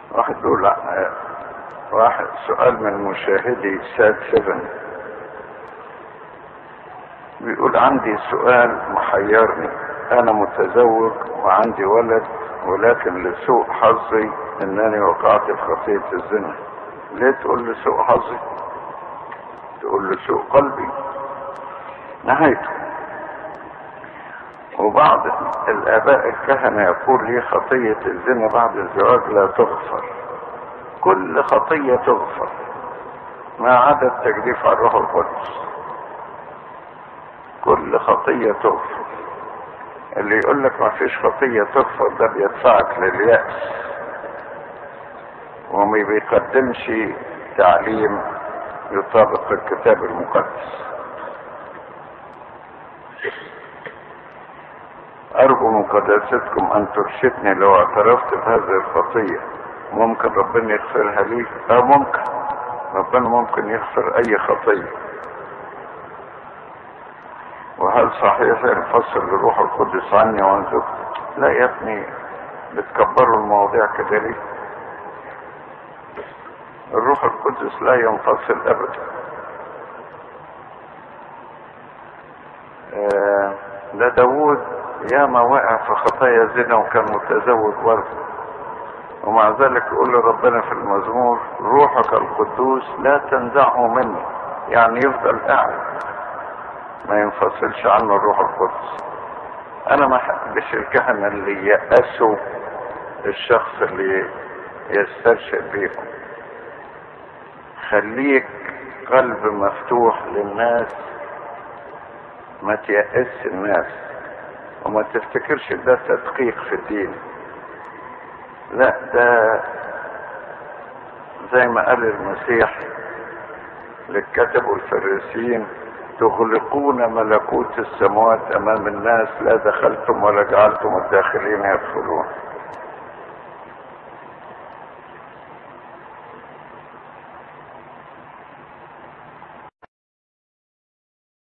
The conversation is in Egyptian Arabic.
واحد يقول لا واحد سؤال من مشاهدي سات سيفن بيقول عندي سؤال محيرني انا متزوج وعندي ولد ولكن لسوء حظي انني وقعت في خطية الزنا ليه تقول لسوء حظي تقول لسوء قلبي نهايته وبعض الاباء الكهنة يقول لي خطية الزنا بعد الزواج لا تغفر كل خطية تغفر ما عدا التجديف على الروح القدس كل خطية تغفر اللي يقول لك ما فيش خطية تغفر ده بيدفعك لليأس وما بيقدمش تعليم يطابق الكتاب المقدس أرجو من قداستكم أن ترشدني لو اعترفت بهذه الخطية ممكن ربنا يغفرها لي؟ اه ممكن ربنا ممكن يغفر أي خطية وهل صحيح ينفصل الروح القدس عني وعن زوجتي؟ لا يا ابني بتكبروا المواضيع كده ليه؟ الروح القدس لا ينفصل أبدا آه ده داوود ياما وقع في خطايا زنا وكان متزوج برضه ومع ذلك يقول لربنا في المزمور روحك القدوس لا تنزعه مني يعني يفضل قاعد ما ينفصلش عنه الروح القدس انا ما احبش الكهنة اللي يأسوا الشخص اللي يسترشد بيهم خليك قلب مفتوح للناس ما تيأس الناس وما تفتكرش ده تدقيق في الدين لا ده زي ما قال المسيح للكتب والفريسيين تغلقون ملكوت السماوات امام الناس لا دخلتم ولا جعلتم الداخلين يدخلون